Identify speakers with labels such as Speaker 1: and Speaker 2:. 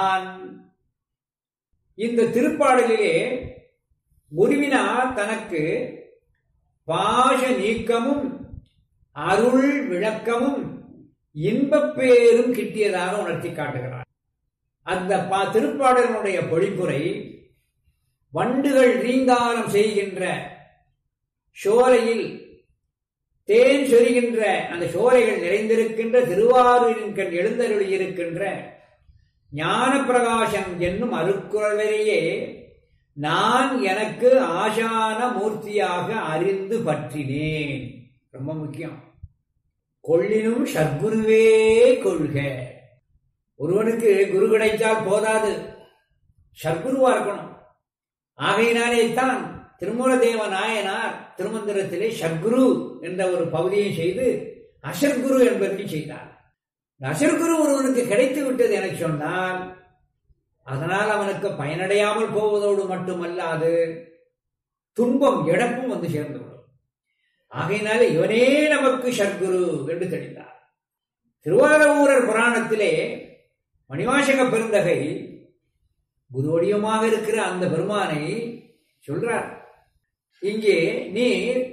Speaker 1: நான் இந்த திருப்பாடலிலே குருவினார் தனக்கு பாஷ நீக்கமும் அருள் விளக்கமும் இன்பப் பேரும் கிட்டியதாக உணர்த்தி காட்டுகிறார் அந்த பா திருப்பாடலினுடைய பொழிப்புரை வண்டுகள் ரீங்காரம் செய்கின்ற சோலையில் தேன் சொரிகின்ற அந்த சோலைகள் நிறைந்திருக்கின்ற திருவாரூரின் கண் எழுந்தருளி இருக்கின்ற ஞான பிரகாசம் என்னும் அருக்குறவரையே நான் எனக்கு ஆசான மூர்த்தியாக அறிந்து பற்றினேன் ரொம்ப முக்கியம் கொள்ளினும் சத்குருவே கொள்க ஒருவனுக்கு குரு கிடைத்தால் போதாது சத்குருவா இருக்கணும் ஆகையினாலே தான் திருமூலதேவ நாயனார் திருமந்திரத்திலே சத்குரு என்ற ஒரு பகுதியை செய்து அசர்குரு என்பதை செய்தார் அசர்குரு ஒருவனுக்கு கிடைத்து விட்டது என சொன்னால் அதனால் அவனுக்கு பயனடையாமல் போவதோடு மட்டுமல்லாது துன்பம் இழப்பும் வந்து சேர்ந்துவிடும் ஆகையினால இவனே நமக்கு சத்குரு என்று தெரிந்தார் திருவாரூரர் புராணத்திலே மணிவாசக பெருந்தகை குருவடியமாக இருக்கிற அந்த பெருமானை சொல்றார் இங்கே நீ